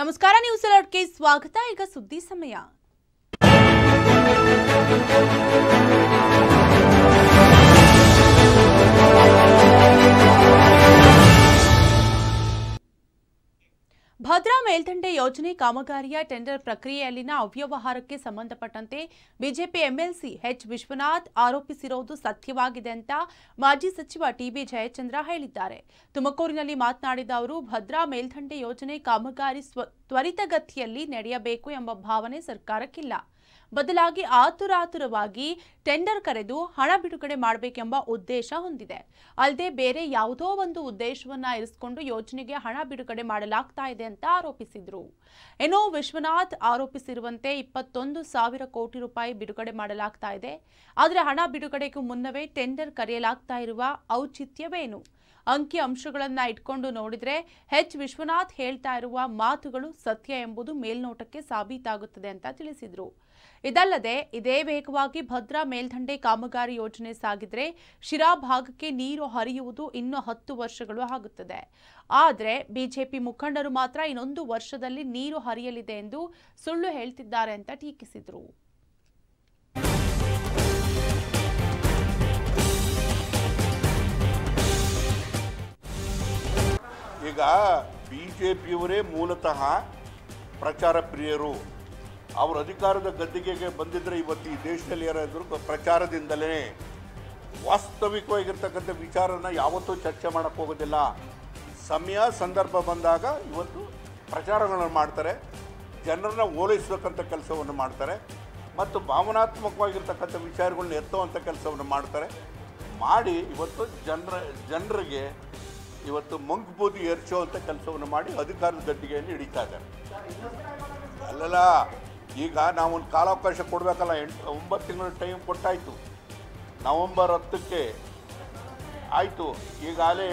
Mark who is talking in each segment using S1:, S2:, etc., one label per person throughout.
S1: ನಮಸ್ಕಾರ ನ್ಯೂಸ್ ಅಲರ್ಟ್ಗೆ ಸ್ವಾಗತ ಈಗ ಸುದ್ದಿ ಸಮಯ ಭದ್ರಾ ಮೇಲ್ದಂಡೆ ಯೋಜನೆ ಕಾಮಗಾರಿಯ ಟೆಂಡರ್ ಪ್ರಕ್ರಿಯೆಯಲ್ಲಿನ ಅವ್ಯವಹಾರಕ್ಕೆ ಸಂಬಂಧಪಟ್ಟಂತೆ ಬಿಜೆಪಿ ಎಂಎಲ್ಸಿ ಎಚ್ ವಿಶ್ವನಾಥ್ ಆರೋಪಿಸಿರುವುದು ಸತ್ಯವಾಗಿದೆ ಅಂತ ಮಾಜಿ ಸಚಿವ ಟಿಬಿ ಜಯಚಂದ್ರ ಹೇಳಿದ್ದಾರೆ ತುಮಕೂರಿನಲ್ಲಿ ಮಾತನಾಡಿದ ಅವರು ಭದ್ರಾ ಮೇಲ್ದಂಡೆ ಯೋಜನೆ ಕಾಮಗಾರಿ ಸ್ವ- ತ್ವರಿತಗತಿಯಲ್ಲಿ ನಡೆಯಬೇಕು ಎಂಬ ಭಾವನೆ ಸರ್ಕಾರಕ್ಕಿಲ್ಲ ಬದಲಾಗಿ ಆತುರಾತುರವಾಗಿ ಟೆಂಡರ್ ಕರೆದು ಹಣ ಬಿಡುಗಡೆ ಮಾಡಬೇಕೆಂಬ ಉದ್ದೇಶ ಹೊಂದಿದೆ ಅಲ್ಲದೆ ಬೇರೆ ಯಾವುದೋ ಒಂದು ಉದ್ದೇಶವನ್ನ ಇರಿಸಿಕೊಂಡು ಯೋಜನೆಗೆ ಹಣ ಬಿಡುಗಡೆ ಮಾಡಲಾಗ್ತಾ ಇದೆ ಅಂತ ಆರೋಪಿಸಿದ್ರು ಏನೋ ವಿಶ್ವನಾಥ್ ಆರೋಪಿಸಿರುವಂತೆ ಇಪ್ಪತ್ತೊಂದು ಸಾವಿರ ಕೋಟಿ ರೂಪಾಯಿ ಬಿಡುಗಡೆ ಮಾಡಲಾಗ್ತಾ ಇದೆ ಆದರೆ ಹಣ ಬಿಡುಗಡೆಗೂ ಮುನ್ನವೇ ಟೆಂಡರ್ ಕರೆಯಲಾಗ್ತಾ ಇರುವ ಔಚಿತ್ಯವೇನು ಅಂಕಿ ಅಂಶಗಳನ್ನ ಇಟ್ಕೊಂಡು ನೋಡಿದ್ರೆ ಎಚ್ ವಿಶ್ವನಾಥ್ ಹೇಳ್ತಾ ಇರುವ ಮಾತುಗಳು ಸತ್ಯ ಎಂಬುದು ಮೇಲ್ನೋಟಕ್ಕೆ ಸಾಬೀತಾಗುತ್ತದೆ ಅಂತ ತಿಳಿಸಿದ್ರು ಇದಲ್ಲದೆ ಇದೇ ವೇಗವಾಗಿ ಭದ್ರಾ ಮೇಲ್ದಂಡೆ ಕಾಮಗಾರಿ ಯೋಜನೆ ಸಾಗಿದ್ರೆ ಶಿರಾ ಭಾಗಕ್ಕೆ ನೀರು ಹರಿಯುವುದು ಇನ್ನು ಹತ್ತು ವರ್ಷಗಳು ಆಗುತ್ತದೆ ಆದರೆ ಬಿಜೆಪಿ ಮುಖಂಡರು ಮಾತ್ರ ಇನ್ನೊಂದು ವರ್ಷದಲ್ಲಿ ನೀರು ಹರಿಯಲಿದೆ ಎಂದು ಸುಳ್ಳು ಹೇಳ್ತಿದ್ದಾರೆ ಅಂತ ಟೀಕಿಸಿದರು
S2: ಈಗ ಬಿ ಜೆ ಪಿಯವರೇ ಮೂಲತಃ ಪ್ರಚಾರ ಪ್ರಿಯರು ಅವರು ಅಧಿಕಾರದ ಗದ್ದಿಗೆಗೆ ಬಂದಿದ್ದರೆ ಇವತ್ತು ಈ ದೇಶದಲ್ಲಿ ಯಾರಾದರೂ ಪ್ರಚಾರದಿಂದಲೇ ವಾಸ್ತವಿಕವಾಗಿರ್ತಕ್ಕಂಥ ವಿಚಾರನ ಯಾವತ್ತೂ ಚರ್ಚೆ ಮಾಡೋಕ್ಕೆ ಹೋಗೋದಿಲ್ಲ ಸಮಯ ಸಂದರ್ಭ ಬಂದಾಗ ಇವತ್ತು ಪ್ರಚಾರಗಳನ್ನು ಮಾಡ್ತಾರೆ ಜನರನ್ನ ಓಲೈಸತಕ್ಕಂಥ ಕೆಲಸವನ್ನು ಮಾಡ್ತಾರೆ ಮತ್ತು ಭಾವನಾತ್ಮಕವಾಗಿರ್ತಕ್ಕಂಥ ವಿಚಾರಗಳನ್ನ ಎತ್ತುವಂಥ ಕೆಲಸವನ್ನು ಮಾಡ್ತಾರೆ ಮಾಡಿ ಇವತ್ತು ಜನರ ಜನರಿಗೆ ಇವತ್ತು ಮಂಕ್ ಬೂದಿ ಏರ್ಚುವಂಥ ಕೆಲಸವನ್ನು ಮಾಡಿ ಅಧಿಕಾರದ ಗದ್ದಿಗೆಯನ್ನು ಹಿಡಿತಾ ಇದ್ದಾರೆ ಅಲ್ಲಲ್ಲ ಈಗ ನಾವೊಂದು ಕಾಲಾವಕಾಶ ಕೊಡಬೇಕಲ್ಲ ಎಂಟು ಒಂಬತ್ತು ತಿಂಗಳ ಟೈಮ್ ಕೊಟ್ಟಾಯಿತು ನವಂಬರ್ ಹತ್ತಕ್ಕೆ ಆಯಿತು ಈಗಾಗಲೇ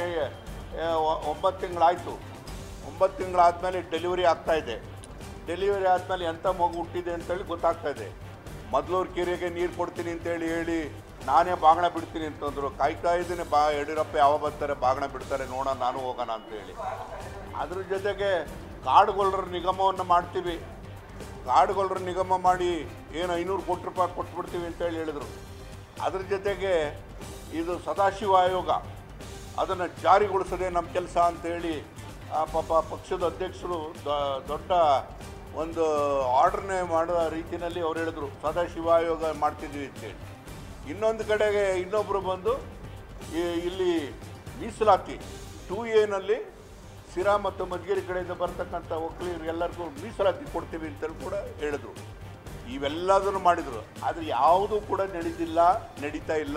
S2: ಒಂಬತ್ತು ತಿಂಗಳಾಯಿತು ಒಂಬತ್ತು ತಿಂಗಳಾದಮೇಲೆ ಡೆಲಿವರಿ ಆಗ್ತಾ ಇದೆ ಡೆಲಿವರಿ ಆದಮೇಲೆ ಎಂಥ ಮಗು ಹುಟ್ಟಿದೆ ಅಂತೇಳಿ ಗೊತ್ತಾಗ್ತಾ ಇದೆ ಮೊದಲೂರು ಕೆರೆಗೆ ನೀರು ಕೊಡ್ತೀನಿ ಅಂತೇಳಿ ಹೇಳಿ ನಾನೇ ಬಾಗಣ ಬಿಡ್ತೀನಿ ಅಂತಂದರು ಕಾಯ್ತಾ ಇದ್ದೀನಿ ಬಾ ಯಡಿಯೂರಪ್ಪ ಯಾವ ಬರ್ತಾರೆ ಬಾಗಣ ಬಿಡ್ತಾರೆ ನೋಡೋಣ ನಾನು ಹೋಗೋಣ ಅಂತೇಳಿ ಅದ್ರ ಜೊತೆಗೆ ಕಾಡುಗೊಳ್ಳರ ನಿಗಮವನ್ನು ಮಾಡ್ತೀವಿ ಕಾಡುಗೊಳ್ಳರ ನಿಗಮ ಮಾಡಿ ಏನು ಐನೂರು ಕೋಟಿ ರೂಪಾಯಿ ಕೊಟ್ಬಿಡ್ತೀವಿ ಅಂತೇಳಿ ಹೇಳಿದರು ಅದ್ರ ಜೊತೆಗೆ ಇದು ಸದಾಶಿವ ಆಯೋಗ ಅದನ್ನು ಜಾರಿಗೊಳಿಸೋದೇ ನಮ್ಮ ಕೆಲಸ ಅಂತೇಳಿ ಆ ಪಾಪ ಪಕ್ಷದ ಅಧ್ಯಕ್ಷರು ದೊ- ದೊಡ್ಡ ಒಂದು ಆರ್ಡ್ರನ್ನೇ ಮಾಡೋ ರೀತಿಯಲ್ಲಿ ಅವ್ರು ಹೇಳಿದ್ರು ಸದಾಶಿವ ಆಯೋಗ ಮಾಡ್ತಿದ್ವಿ ಅಂತೇಳಿ ಇನ್ನೊಂದು ಕಡೆಗೆ ಇನ್ನೊಬ್ಬರು ಬಂದು ಈ- ಇಲ್ಲಿ ಮೀಸಲಾತಿ ಟೂ ಎನಲ್ಲಿ ಸಿರಾ ಮತ್ತು ಮಧುಗಿರಿ ಕಡೆಯಿಂದ ಬರ್ತಕ್ಕಂಥ ಒಕ್ಕಲಿಗರು ಎಲ್ಲರಿಗೂ ಮೀಸಲಾತಿ ಕೊಡ್ತೀವಿ ಅಂತೇಳಿ ಕೂಡ ಹೇಳಿದ್ರು ಇವೆಲ್ಲದನ್ನು ಮಾಡಿದರು ಆದರೆ ಯಾವುದೂ ಕೂಡ ನಡೀತಿಲ್ಲ ನಡೀತಾ ಇಲ್ಲ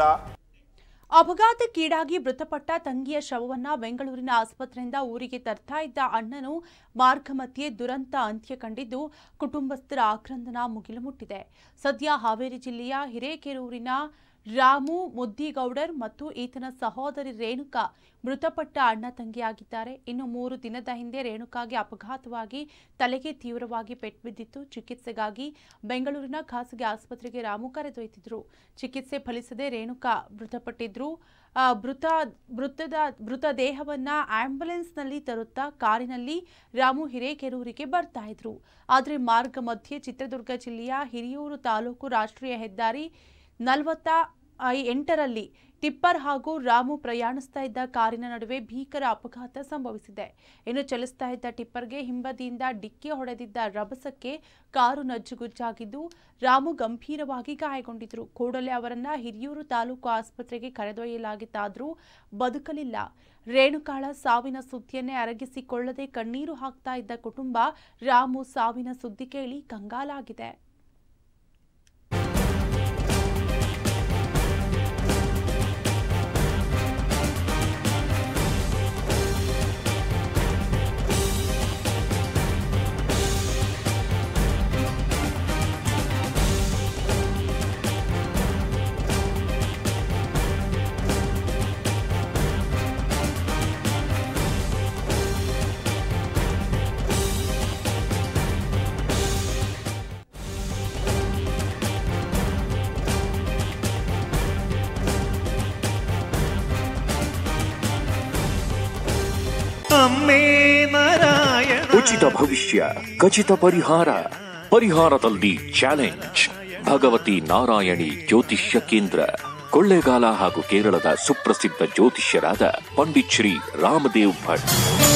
S1: ಅಪಘಾತಕ್ಕೀಡಾಗಿ ಮೃತಪಟ್ಟ ತಂಗಿಯ ಶವವನ್ನ ಬೆಂಗಳೂರಿನ ಆಸ್ಪತ್ರೆಯಿಂದ ಊರಿಗೆ ತರ್ತಾ ಇದ್ದ ಅಣ್ಣನು ಮಾರ್ಗ ಮಧ್ಯೆ ದುರಂತ ಅಂತ್ಯ ಕಂಡಿದ್ದು ಕುಟುಂಬಸ್ಥರ ಆಕ್ರಂದನ ಮುಗಿಲು ಮುಟ್ಟಿದೆ ಸದ್ಯ ಹಾವೇರಿ ಜಿಲ್ಲೆಯ ಹಿರೇಕೆರೂರಿನ ರಾಮು ಮುದ್ದಿಗೌಡರ್ ಮತ್ತು ಈತನ ಸಹೋದರಿ ರೇಣುಕಾ ಮೃತಪಟ್ಟ ಅಣ್ಣ ತಂಗಿಯಾಗಿದ್ದಾರೆ ಇನ್ನು ಮೂರು ದಿನದ ಹಿಂದೆ ರೇಣುಕಾಗೆ ಅಪಘಾತವಾಗಿ ತಲೆಗೆ ತೀವ್ರವಾಗಿ ಪೆಟ್ಟು ಬಿದ್ದಿತ್ತು ಚಿಕಿತ್ಸೆಗಾಗಿ ಬೆಂಗಳೂರಿನ ಖಾಸಗಿ ಆಸ್ಪತ್ರೆಗೆ ರಾಮು ಕರೆದೊಯ್ದಿದ್ರು ಚಿಕಿತ್ಸೆ ಫಲಿಸದೆ ರೇಣುಕಾ ಮೃತಪಟ್ಟಿದ್ರು ಆ, ಮೃತ ಮೃತದ ಮೃತದೇಹವನ್ನ ಆಂಬ್ಯುಲೆನ್ಸ್ನಲ್ಲಿ ತರುತ್ತಾ ಕಾರಿನಲ್ಲಿ ರಾಮು ಹಿರೇಕೆರೂರಿಗೆ ಬರ್ತಾ ಇದ್ರು ಆದರೆ ಮಾರ್ಗ ಮಧ್ಯೆ ಚಿತ್ರದುರ್ಗ ಜಿಲ್ಲೆಯ ಹಿರಿಯೂರು ತಾಲೂಕು ರಾಷ್ಟ್ರೀಯ ಹೆದ್ದಾರಿ ನಲವತ್ತ ಎಂಟರಲ್ಲಿ ಟಿಪ್ಪರ್ ಹಾಗೂ ರಾಮು ಪ್ರಯಾಣಿಸ್ತಾ ಇದ್ದ ಕಾರಿನ ನಡುವೆ ಭೀಕರ ಅಪಘಾತ ಸಂಭವಿಸಿದೆ ಇನ್ನು ಚಲಿಸ್ತಾ ಇದ್ದ ಟಿಪ್ಪರ್ಗೆ ಹಿಂಬದಿಯಿಂದ ಡಿಕ್ಕಿ ಹೊಡೆದಿದ್ದ ರಭಸಕ್ಕೆ ಕಾರು ನಜ್ಜುಗುಜ್ಜಾಗಿದ್ದು ರಾಮು ಗಂಭೀರವಾಗಿ ಗಾಯಗೊಂಡಿದ್ರು ಕೂಡಲೇ ಅವರನ್ನ ಹಿರಿಯೂರು ತಾಲೂಕು ಆಸ್ಪತ್ರೆಗೆ ಕರೆದೊಯ್ಯಲಾಗಿತ್ತಾದರೂ ಬದುಕಲಿಲ್ಲ ರೇಣುಕಾಳ ಸಾವಿನ ಸುದ್ದಿಯನ್ನೇ ಅರಗಿಸಿಕೊಳ್ಳದೆ ಕಣ್ಣೀರು ಹಾಕ್ತಾ ಇದ್ದ ಕುಟುಂಬ ರಾಮು ಸಾವಿನ ಸುದ್ದಿ ಕೇಳಿ ಕಂಗಾಲಾಗಿದೆ
S3: അമ്മേ നാരായണ ಉಚಿತ ಭವಿಷ್ಯ ಖಚಿತ ಪರಿಹಾರ ಪರಿಹಾರದಲ್ಲಿ ಚಾಲೆಂಜ್ ಭಗವತಿ ನಾರಾಯಣಿ ಜ್ಯೋತಿಷ್ಯ ಕೇಂದ್ರ ಕೊಳ್ಳೇಗಾಲ ಹಾಗೂ ಕೇರಳದ ಸುಪ್ರಸಿದ್ಧ ಜ್ಯೋತಿಷ್ಯರಾದ ಪಂಡಿತ್ ಶ್ರೀ ರಾಮದೇವ್ ಭಟ್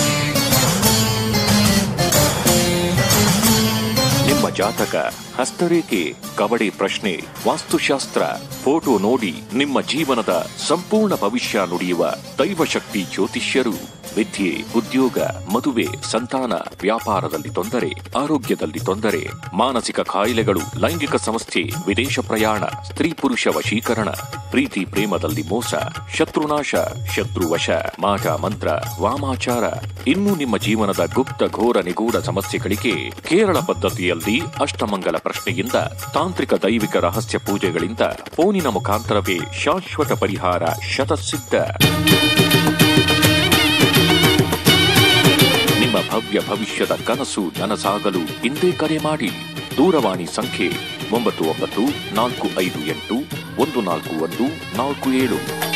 S3: ನಿಮ್ಮ ಜಾತಕ ಹಸ್ತರೇಖೆ ಕಬಡಿ ಪ್ರಶ್ನೆ ವಾಸ್ತುಶಾಸ್ತ್ರ ಫೋಟೋ ನೋಡಿ ನಿಮ್ಮ ಜೀವನದ ಸಂಪೂರ್ಣ ಭವಿಷ್ಯ ನುಡಿಯುವ ದೈವಶಕ್ತಿ ಜ್ಯೋತಿಷ್ಯರು ವಿದ್ಯೆ ಉದ್ಯೋಗ ಮದುವೆ ಸಂತಾನ ವ್ಯಾಪಾರದಲ್ಲಿ ತೊಂದರೆ ಆರೋಗ್ಯದಲ್ಲಿ ತೊಂದರೆ ಮಾನಸಿಕ ಕಾಯಿಲೆಗಳು ಲೈಂಗಿಕ ಸಮಸ್ಯೆ ವಿದೇಶ ಪ್ರಯಾಣ ಸ್ತ್ರೀ ಪುರುಷ ವಶೀಕರಣ ಪ್ರೀತಿ ಪ್ರೇಮದಲ್ಲಿ ಮೋಸ ಶತ್ರುನಾಶ ಶತ್ರುವಶ ಮಾಟ ಮಂತ್ರ ವಾಮಾಚಾರ ಇನ್ನು ನಿಮ್ಮ ಜೀವನದ ಗುಪ್ತ ಘೋರ ನಿಗೂಢ ಸಮಸ್ಯೆಗಳಿಗೆ ಕೇರಳ ಪದ್ಧತಿಯಲ್ಲಿ ಅಷ್ಟಮಂಗಲ ಪ್ರಶ್ನೆಯಿಂದ ತಾಂತ್ರಿಕ ದೈವಿಕ ರಹಸ್ಯ ಪೂಜೆಗಳಿಂದ ಫೋನಿನ ಮುಖಾಂತರವೇ ಶಾಶ್ವತ ಪರಿಹಾರ ಶತಸಿದ್ಧ ನಿಮ್ಮ ಭವ್ಯ ಭವಿಷ್ಯದ ಕನಸು ನನಸಾಗಲು ಇಂದೇ ಕರೆ ಮಾಡಿ ದೂರವಾಣಿ ಸಂಖ್ಯೆ ಒಂಬತ್ತು ಒಂಬತ್ತು ನಾಲ್ಕು ಐದು ಎಂಟು ಒಂದು ನಾಲ್ಕು ಒಂದು ನಾಲ್ಕು ಏಳು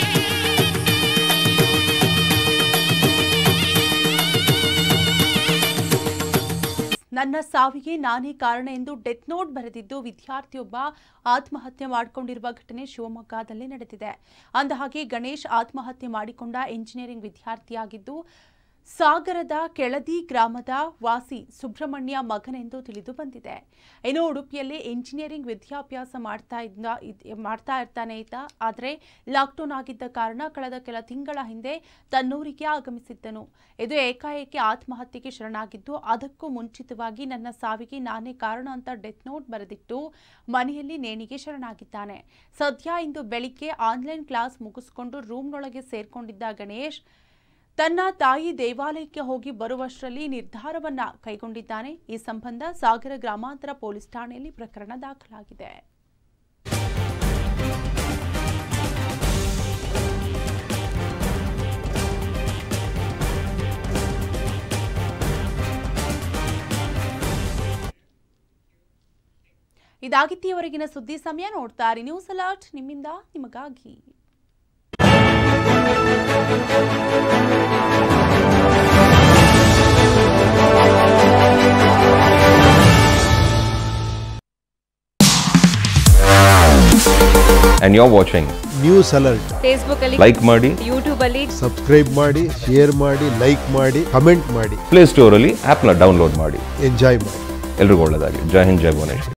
S1: ನನ್ನ ಸಾವಿಗೆ ನಾನೇ ಕಾರಣ ಎಂದು ಡೆತ್ ನೋಟ್ ಬರೆದಿದ್ದು ವಿದ್ಯಾರ್ಥಿಯೊಬ್ಬ ಆತ್ಮಹತ್ಯೆ ಮಾಡಿಕೊಂಡಿರುವ ಘಟನೆ ಶಿವಮೊಗ್ಗದಲ್ಲಿ ನಡೆದಿದೆ ಅಂದಹಾಗೆ ಗಣೇಶ್ ಆತ್ಮಹತ್ಯೆ ಮಾಡಿಕೊಂಡ ಎಂಜಿನಿಯರಿಂಗ್ ವಿದ್ಯಾರ್ಥಿಯಾಗಿದ್ದು ಸಾಗರದ ಕೆಳದಿ ಗ್ರಾಮದ ವಾಸಿ ಸುಬ್ರಹ್ಮಣ್ಯ ಮಗನೆಂದು ತಿಳಿದು ಬಂದಿದೆ ಇನ್ನು ಉಡುಪಿಯಲ್ಲಿ ಎಂಜಿನಿಯರಿಂಗ್ ವಿದ್ಯಾಭ್ಯಾಸ ಮಾಡ್ತಾ ಇದ್ದ ಇದ್- ಮಾಡ್ತಾ ಇರ್ತಾನೆ ಈತ ಆದರೆ ಲಾಕ್ಡೌನ್ ಆಗಿದ್ದ ಕಾರಣ ಕಳೆದ ಕೆಲ ತಿಂಗಳ ಹಿಂದೆ ತನ್ನೂರಿಗೆ ಆಗಮಿಸಿದ್ದನು ಇದು ಏಕಾಏಕಿ ಆತ್ಮಹತ್ಯೆಗೆ ಶರಣಾಗಿದ್ದು ಅದಕ್ಕೂ ಮುಂಚಿತವಾಗಿ ನನ್ನ ಸಾವಿಗೆ ನಾನೇ ಕಾರಣ ಅಂತ ಡೆತ್ ನೋಟ್ ಬರೆದಿಟ್ಟು ಮನೆಯಲ್ಲಿ ನೇಣಿಗೆ ಶರಣಾಗಿದ್ದಾನೆ ಸದ್ಯ ಇಂದು ಬೆಳಿಗ್ಗೆ ಆನ್ಲೈನ್ ಕ್ಲಾಸ್ ಮುಗಿಸ್ಕೊಂಡು ರೂಮ್ನೊಳಗೆ ಸೇರ್ಕೊಂಡಿದ್ದ ಗಣೇಶ್ ತನ್ನ ತಾಯಿ ದೇವಾಲಯಕ್ಕೆ ಹೋಗಿ ಬರುವಷ್ಟರಲ್ಲಿ ನಿರ್ಧಾರವನ್ನ ಕೈಗೊಂಡಿದ್ದಾನೆ ಈ ಸಂಬಂಧ ಸಾಗರ ಗ್ರಾಮಾಂತರ ಪೊಲೀಸ್ ಠಾಣೆಯಲ್ಲಿ ಪ್ರಕರಣ ದಾಖಲಾಗಿದೆ ಇದಾಗಿತ್ತೀವರೆಗಿನ ಸುದ್ದಿ ಸಮಯ ನೋಡ್ತಾರೆ ನ್ಯೂಸ್ ಅಲರ್ಟ್ ನಿಮ್ಮಿಂದ ನಿಮಗಾಗಿ
S4: and you're watching.
S5: News alert
S6: Facebook ಅಲ್ಲಿ
S4: Like ಮಾಡಿ
S6: ಯೂಟ್ಯೂಬ್ ಅಲ್ಲಿ
S5: ಸಬ್ಸ್ಕ್ರೈಬ್ ಮಾಡಿ ಶೇರ್ ಮಾಡಿ ಲೈಕ್ ಮಾಡಿ ಕಮೆಂಟ್ ಮಾಡಿ
S4: ಪ್ಲೇ ಸ್ಟೋರಲ್ಲಿ ಆ್ಯಪ್ನ ಡೌನ್ಲೋಡ್ ಮಾಡಿ
S5: ಎಂಜಾಯ್ ಮಾಡಿ
S4: ಎಲ್ರಿಗೂ ಒಳ್ಳೆಯದಾಗಲಿ ಜೈ ಹಿಂದ್ ಜೈ ಭುವನೇಶ್ವರಿ